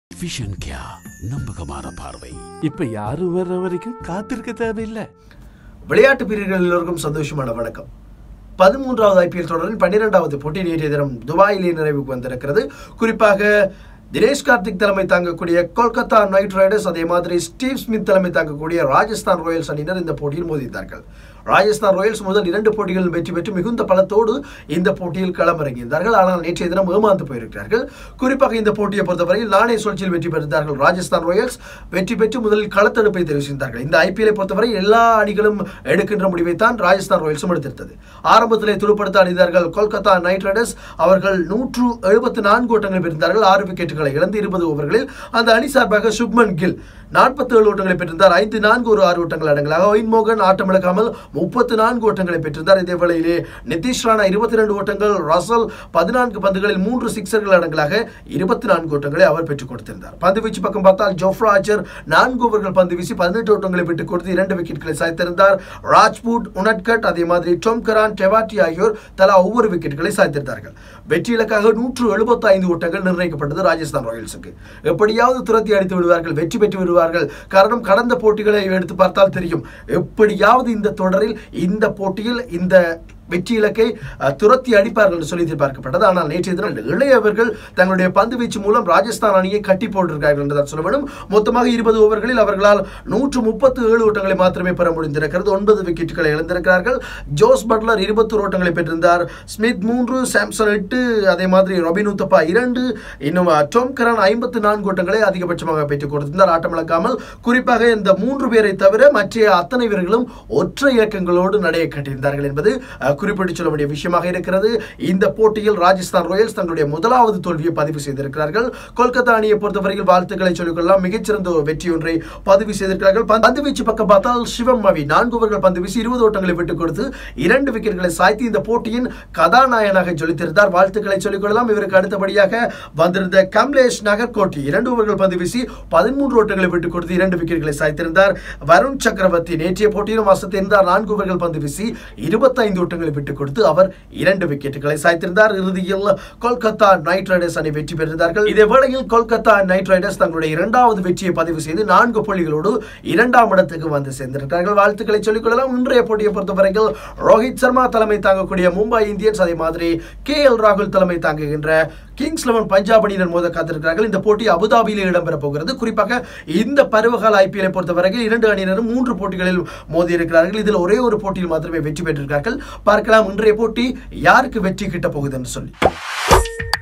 vision கியா நம்பகமான பார்வை இப்ப யாரும் வர்ற வரைக்கும் காத்திருக்க தேவையில்லை விளையாட்டு பிரியர்கள் எல்லோருக்கும் சந்தோஷமான வணக்கம் பதிமூன்றாவது ஐபிஎல் தொடரின் பன்னிரெண்டாவது போட்டி நேற்றைய தினம் துபாயிலே நிறைவுக்கு வந்திருக்கிறது குறிப்பாக தினேஷ் கார்த்திக் தலைமை தாங்கக்கூடிய கொல்கத்தா நைட் ரைடர்ஸ் அதே மாதிரி ஸ்டீவ் ஸ்மித் தலைமை தாங்கக்கூடிய ராஜஸ்தான் ராயல்ஸ் அணியினர் இந்த போட்டியில் மோதித்தார்கள் ராஜஸ்தான் ராயல்ஸ் முதல் இரண்டு போட்டிகளில் வெற்றி பெற்று மிகுந்த பலத்தோடு இந்த போட்டியில் களமிறங்கியிருந்தார்கள் ஆனால் நேற்றைய தினம் ஏமாந்து போயிருக்கிறார்கள் குறிப்பாக இந்த போட்டியை பொறுத்தவரையில் நாணய சுழற்சியில் வெற்றி பெற்றிருந்தார்கள் ராஜஸ்தான் ராயல்ஸ் வெற்றி பெற்று முதலில் களத்தெடுப்பை தெரிவு செய்தார்கள் இந்த ஐபிஎல்லை பொறுத்தவரை எல்லா அணிகளும் எடுக்கின்ற முடிவை தான் ராஜஸ்தான் ராயல்ஸும் எடுத்திருந்தது ஆரம்பத்திலே துடுப்படுத்த அணிந்தார்கள் கொல்கத்தா நைட் ரைடர்ஸ் அவர்கள் நூற்று எழுபத்தி நான்கு ஓட்டங்களை பெற்றிருந்தார்கள் ஆறு விக்கெட்டுகளை இழந்து இருபது ஓவர்களில் அந்த அணி சார்பாக சுப்மன் கில் நாற்பத்தி ஏழு ஓட்டங்களை பெற்றிருந்தார் ஐந்து நான்கு ஒரு ஆறு ஓட்டங்கள் அடங்கலாக ஒயின் மோகன் ஆட்டமிழக்காமல் முப்பத்து நான்கு ஓட்டங்களை பெற்றிருந்தார் இதே வேளையிலே நிதிஷ் ராணா இருபத்தி ரெண்டு ஓட்டங்கள் ரசல் பதினான்கு பந்துகளில் மூன்று சிக்ஸர்கள் அடங்கலாக இருபத்தி நான்கு ஓட்டங்களை அவர் பெற்றுக் கொடுத்திருந்தார் பந்து வீச்சு பக்கம் பார்த்தால் ஜோஃப்ரா ஆச்சர் நான்கு ஓவர்கள் பந்து வீசி பதினெட்டு ஓட்டங்களை பெற்றுக் கொடுத்து இரண்டு விக்கெட்டுகளை சாய்த்திருந்தார் ராஜ்பூட் உனட்கட் அதே மாதிரி டொம் கரான் டெவாட்டி ஆகியோர் தலா ஒவ்வொரு விக்கெட்டுகளை சாய்த்திருந்தார்கள் வெற்றி இலக்காக நூற்று எழுபத்தி ஐந்து ஓட்டங்கள் நிர்ணயிக்கப்பட்டது ராஜஸ்தான் ராயல்ஸுக்கு எப்படியாவது துரத்தி அடித்து விடுவார்கள் வெற்றி பெற்று விடுவார்கள் காரணம் கடந்த போட்டிகளை எடுத்து பார்த்தால் தெரியும் எப்படியாவது இந்த தொடரில் இந்த போட்டியில் இந்த வெற்றி இலக்கை அஹ், துரத்தி அடிப்பார்கள் என்று சொல்லி எதிர்பார்க்கப்பட்டது ஆனால் நேற்றைய தினம் இளையவர்கள் தங்களுடைய பந்து வீச்சு மூலம் ராஜஸ்தான் அணியை கட்டி போட்டிருக்கார்கள் என்றுதான் சொல்ல வேண்டும் மொத்தமாக இருபது ஓவர்களில் அவர்களால் நூற்று முப்பத்து ஏழு ஓட்டங்களை மாத்திரமே பெற முடிந்திருக்கிறது ஒன்பது விக்கெட்டுகளை இழந்திருக்கிறார்கள் ஜோஸ் பட்லர் இருபத்தொரு ஓட்டங்களை பெற்றிருந்தார் ஸ்மித் மூன்று சாம்சன் எட்டு அதே மாதிரி ரொபின் உத்தப்பா இரண்டு இன்னும் அஹ், டோம் கரான் ஐம்பத்து நான்கு ஓட்டங்களை அதிகபட்சமாக பெற்றுக் கொடுத்திருந்தார் ஆட்டமிழக்காமல் குறிப்பாக இந்த மூன்று பேரை தவிர மற்ற அத்தனை வீரர்களும் ஒற்றை இலக்கங்களோடு நடைய கட்டியிருந்தார்கள் என்பது அஹ், குறிப்பிட்டு சொல்ல வேண்டிய விஷயமாக இருக்கிறது இந்த போட்டியில் ராஜஸ்தான் ராயல்ஸ் தங்களுடைய முதலாவது தோல்வியை பதிவு செய்திருக்கிறார்கள் கொல்கத்தா அணியை பொறுத்தவரையில் வாழ்த்துக்களை சொல்லிக்கொள்ளலாம் மிகச்சிறந்த ஒரு வெற்றி ஒன்றை பதிவு செய்திருக்கிறார்கள் பந்து- பந்து வீச்சு பக்கம் பார்த்தால் சிவம் மவி நான்கு ஓவர்கள் பந்து வீசி இருபது ஓட்டங்களை விட்டுக் கொடுத்து இரண்டு விக்கெட்டுகளை சாய்த்து இந்த போட்டியின் கதாநாயகனாக ஜொலித்திருந்தார் வாழ்த்துக்களை சொல்லிக்கொள்ளலாம் இவருக்கு அடுத்தபடியாக வந்திருந்த கம்லேஷ் நகர்கோட்டி இரண்டு ஓவர்கள் பந்து வீசி பதிமூன்று ஓட்டங்களை விட்டுக் கொடுத்து இரண்டு விக்கெட்டுகளை சாய்த்திருந்தார் வருண் சக்கரவர்த்தி நேற்றைய போட்டியிலும் வசத்திருந்தார் நான்கு ஓவர்கள் பந்து வீசி இருபத்தைந்து ஓட்டங்களை விட்டுக் கொடுத்து அவர் இரண்டு விக்கெட்டுகளை சாய்த்திருந்தார் இறுதியில் கொல்கத்தா நைட் ரைடர்ஸ் அணி வெற்றி பெற்றிருந்தார்கள் இதே வேளையில் கொல்கத்தா நைட் ரைடர்ஸ் தங்களுடைய இரண்டாவது வெற்றியை பதிவு செய்து நான்கு புள்ளிகளோடு இரண்டாம் இடத்துக்கு வந்து சேர்ந்திருக்கிறார்கள் வாழ்த்துக்களை சொல்லிக் கொள்ளலாம் இன்றைய போட்டியை பொறுத்தவரையில் ரோஹித் சர்மா தலைமை தாங்கக்கூடிய மும்பை இந்தியன்ஸ் அதே மாதிரி கே எல் ராகுல் தலைமை தாங்குகின்ற கிங்ஸ் லெவன் பஞ்சாப் அணியினர் மோத காத்திருக்கிறார்கள் இந்த போட்டி அபுதாபியில் இடம்பெற போகிறது குறிப்பாக இந்த பருவகால ஐபிஎல்லை பொறுத்தவரையில் இரண்டு அணியினரும் மூன்று போட்டிகளில் மோதி இருக்கிறார்கள் இதில் ஒரே ஒரு போட்டியில் மாத்திரமே வெற்றி பெற்றிருக்கிறார்கள் பார்க்கலாம் இன்றைய போட்டி யாருக்கு வெற்றி கிட்ட போகுது என்று சொல்லி